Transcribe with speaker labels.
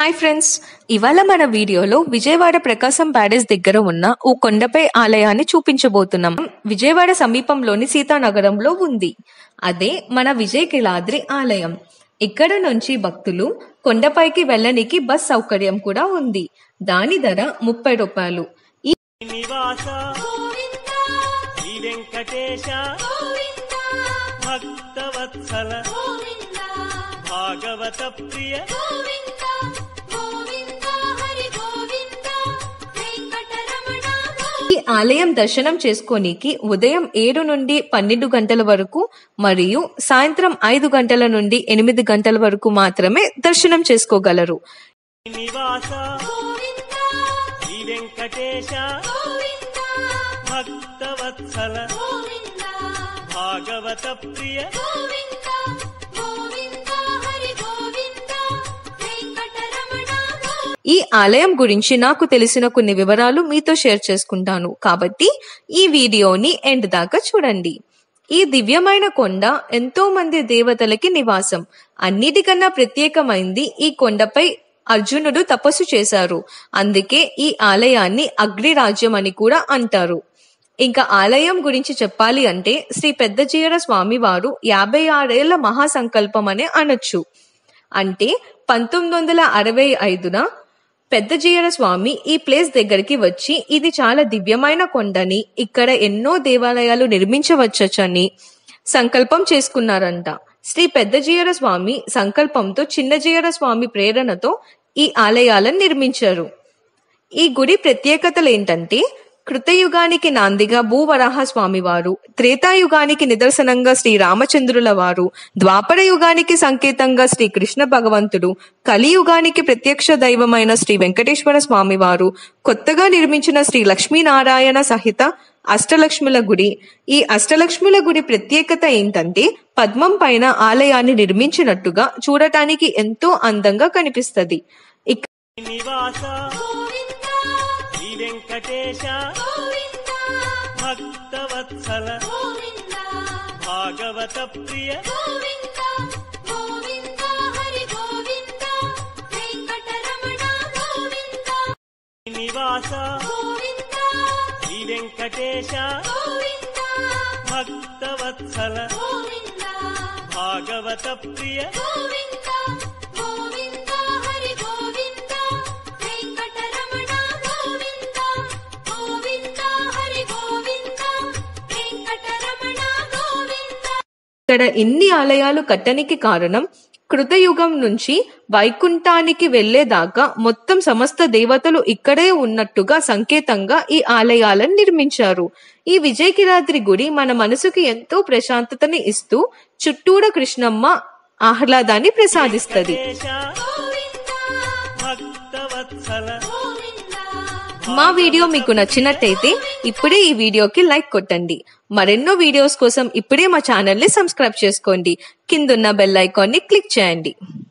Speaker 1: hi friends ఇవాళ మన వీడియోలో విజయవాడ ప్రకాశం ప్యాలెస్ దగ్గర ఉన్న ఓ కొండపై ఆలయాన్ని చూపించబోతున్నాం విజయవాడ సమీపంలోని సీతానగరంలో ఉంది అదే మన విజయకిలాద్రి ఆలయం ఇక్కడ నుంచి భక్తులు కొండపైకి వెళ్ళనికి బస్ సౌకర్యం కూడా ఉంది దాని ధర ముప్పై రూపాయలు ఈ
Speaker 2: నివాస శ్రీ వెంకటేశ భక్తవత్సల భాగవత ప్రియ
Speaker 1: ఈ ఆలయం దర్శనం చేసుకోనికి ఉదయం ఏడు నుండి పన్నెండు గంటల వరకు మరియు సాయంత్రం ఐదు గంటల నుండి ఎనిమిది గంటల వరకు మాత్రమే దర్శనం చేసుకోగలరు
Speaker 2: నివాస శ్రీ వెంకటేశ భక్తవత్సల భాగవత ప్రియ
Speaker 1: ఈ ఆలయం గురించి నాకు తెలిసిన కొన్ని వివరాలు మీతో షేర్ చేసుకుంటాను కాబట్టి ఈ వీడియోని ఎండ్ దాకా చూడండి ఈ దివ్యమైన కొండ ఎంతో మంది దేవతలకి నివాసం అన్నిటికన్నా ప్రత్యేకమైంది ఈ కొండపై అర్జునుడు తపస్సు చేశారు అందుకే ఈ ఆలయాన్ని అగ్నిరాజ్యం అని కూడా అంటారు ఇంకా ఆలయం గురించి చెప్పాలి అంటే శ్రీ పెద్దజీయర స్వామి వారు యాభై ఆరేళ్ల మహాసంకల్పం అనే అనొచ్చు అంటే పంతొమ్మిది వందల అరవై ఐదున పెద్దజీయర స్వామి ఈ ప్లేస్ దగ్గరికి వచ్చి ఇది చాలా దివ్యమైన కొండని ఇక్కడ ఎన్నో దేవాలయాలు నిర్మించవచ్చని సంకల్పం చేసుకున్నారంట శ్రీ పెద్దజీయర స్వామి సంకల్పంతో చిన్నజీయర స్వామి ప్రేరణతో ఈ ఆలయాలను నిర్మించారు ఈ గుడి ప్రత్యేకతలు ఏంటంటే కృతయుగానికి నాందిగా భూవరాహ స్వామి వారు త్రేతాయుగానికి నిదర్శనంగా శ్రీ రామచంద్రుల వారు ద్వాపర యుగానికి సంకేతంగా శ్రీ కృష్ణ భగవంతుడు కలియుగానికి ప్రత్యక్ష దైవమైన శ్రీ వెంకటేశ్వర స్వామి వారు కొత్తగా నిర్మించిన శ్రీ లక్ష్మీనారాయణ సహిత అష్టలక్ష్ముల గుడి ఈ అష్టలక్ష్ముల గుడి ప్రత్యేకత ఏంటంటే పద్మం పైన ఆలయాన్ని నిర్మించినట్టుగా చూడటానికి ఎంతో అందంగా కనిపిస్తది ఇక
Speaker 2: నివాస శ్రీ వెంకటేశ భక్తవత్సల భాగవత ప్రియ నివాస శ్రీ వెంకటేశ భక్తవత్సల భాగవత ప్రియ
Speaker 1: ఇక్కడ ఎన్ని ఆలయాలు కట్టనికి కారణం కృతయుగం నుంచి వైకుంఠానికి వెళ్లేదాకా మొత్తం సమస్త దేవతలు ఇక్కడే ఉన్నట్టుగా సంకేతంగా ఈ ఆలయాలను నిర్మించారు ఈ విజయకిరాద్రి గుడి మన మనసుకి ఎంతో ప్రశాంతతని ఇస్తూ చుట్టూర కృష్ణమ్మ ఆహ్లాదాన్ని ప్రసాదిస్తది
Speaker 2: దేశ భక్తవత్సల
Speaker 1: మా వీడియో మీకు నచ్చినట్టయితే ఇప్పుడే ఈ వీడియోకి లైక్ కొట్టండి మరెన్నో వీడియోస్ కోసం ఇప్పుడే మా ఛానల్ ని సబ్స్క్రైబ్ చేసుకోండి కిందున్న బెల్ ఐకాన్ ని క్లిక్ చేయండి